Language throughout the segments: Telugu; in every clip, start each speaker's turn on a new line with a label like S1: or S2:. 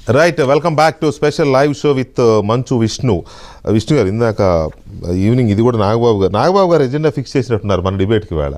S1: Right welcome back to special live show with Manchu Vishnu Vishnu గారు ఇందాక ఈవినింగ్ ఇది కూడా నాగబాబు గారు నాగబాబు గారు ఎజెండా ఫిక్స్ చేసినట్టున్నారు మన డిబేట్కి వేళ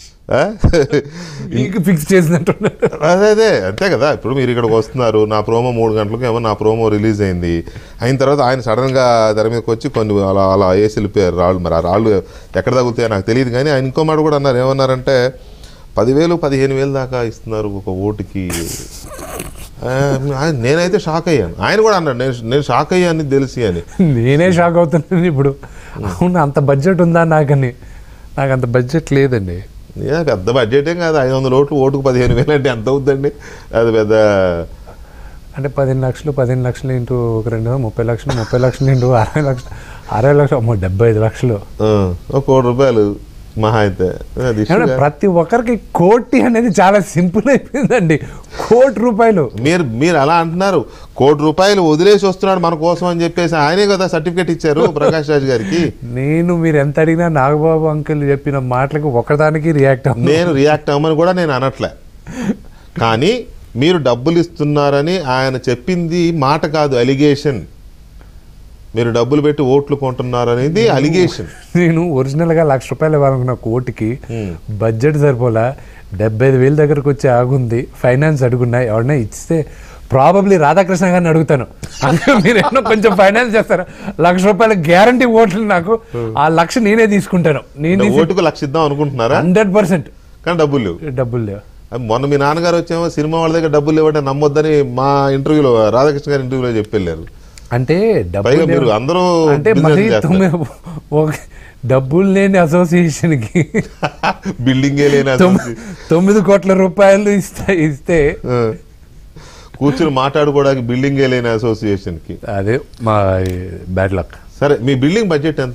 S2: మీకు ఫిక్స్ చేసినట్టు
S1: అదే అదే అంతే కదా ఇప్పుడు మీరు ఇక్కడికి వస్తున్నారు నా ప్రోమో మూడు గంటలకు ఏమో నా ప్రోమో రిలీజ్ అయింది అయిన తర్వాత ఆయన సడన్గా తెర మీదకి వచ్చి కొన్ని అలా అలా వేసి వెళ్ళిపోయారు రాళ్ళు మరి ఆ రాళ్ళు ఎక్కడ తగులుతాయో నాకు తెలియదు కానీ ఆయన ఇంకో మాట కూడా అన్నారు ఏమన్నారంటే పదివేలు పదిహేను వేలు దాకా ఇస్తున్నారు ఒక ఓటుకి ఆ, ఆయన- నేనైతే షాక్ అయ్యాను ఆయన కూడా అన్నాడు నేను నేను షాక్ అయ్యాను తెలిసి అని
S2: నేనే షాక్ అవుతున్నాను ఇప్పుడు అవును అంత బడ్జెట్ ఉందా నాకని నాకు అంత బడ్జెట్ లేదండి
S1: ఏ, పెద్ద బడ్జెట్ ఏం కాదు ఐదు వందల ఓట్లు ఓటుకు పదిహేను వేలు అంటే ఎంత అవుతుందండి అది పెద్ద
S2: అంటే పదిహేను లక్షలు పదిహేను లక్షలు ఇంటూ ఒక రెండు ముప్పై లక్షలు ముప్పై లక్షలు ఇంటూ అరవై లక్షలు అరవై లక్షలు అమ్మో డెబ్బై ఐదు లక్షలు
S1: ఆ, ఒక కోటి రూపాయలు మహా అయితే అది
S2: ఏమంటే
S1: ఇష్యూగా.
S2: ప్రతి ఒక్కరికి కోటి అనేది చాలా సింపుల్ అయిపోయిందండి కోటి రూపాయలు
S1: మీరు మీరు అలా అంటున్నారు కోటి రూపాయలు వదిలేసి వస్తున్నాడు మన కోసం అని చెప్పేసి ఆయనే కదా సర్టిఫికేట్ ఇచ్చారు ప్రకాష్ రాజ్ గారికి
S2: నేను మీరు ఎంత అడిగినా నాగబాబు అంకుల్ చెప్పిన మాటలకు ఒకదానికి రియాక్ట్ అవ్వను
S1: నేను రియాక్ట్ అవ్వమని కూడా నేను అనట్లే కానీ మీరు డబ్బులు ఇస్తున్నారని ఆయన చెప్పింది మాట కాదు అలిగేషన్ మీరు డబ్బులు పెట్టి ఓట్లు కొంటున్నారు అనేది అలిగేషన్
S2: నేను ఒరిజినల్గా లక్ష రూపాయలు ఇవ్వాలనుకున్న కోటికి బడ్జెట్ సరిపోలా డెబ్బై ఐదు వేల దగ్గరకు వచ్చి ఆగుంది ఫైనాన్స్ అడుగున్నా ఎవరన్నా ఇస్తే ప్రాబబ్లీ రాధాకృష్ణ గారిని అడుగుతాను అంటే మీరు ఏమన్నా కొంచెం ఫైనాన్స్ చేస్తారా లక్ష రూపాయల గ్యారంటీ ఓట్లు నాకు ఆ లక్ష నేనే తీసుకుంటాను నేను
S1: ఓటుకు లక్ష ఇద్దాం అనుకుంటున్నారా
S2: హండ్రెడ్ పర్సెంట్
S1: కానీ డబ్బులు లేవు
S2: డబ్బులు లేవు
S1: అది మొన్న మీ నాన్నగారు వచ్చేమో సినిమా వాళ్ళ దగ్గర డబ్బులు ఇవ్వండి నమ్మొద్దని మా ఇంటర్వ్యూలో రాధాకృష్ణ గారి ఇంటర్వ్యూలో చెప్పి వెళ్ళారు
S2: అంటే
S1: పైగా
S2: డబ్బులు
S1: మీరు
S2: లేవు.
S1: అందరూ
S2: అంటే
S1: business
S2: మరి
S1: చేస్తారు.
S2: తొమ్మిది ఒక డబ్బులు లేని అసోసియేషన్కి
S1: బిల్డింగే లేని
S2: తొమ్మిది
S1: అసలు-
S2: తొమ్మిది కోట్ల రూపాయలు ఇస్తే ఇస్తే
S1: ఆ. కూర్చుని మాట్లాడుకోవడానికి బిల్డింగే లేని అసోసియేషన్ కి
S2: అదే మా బ్యాడ్ లక్
S1: సరే మీ బిల్డింగ్ బడ్జెట్ ఎంత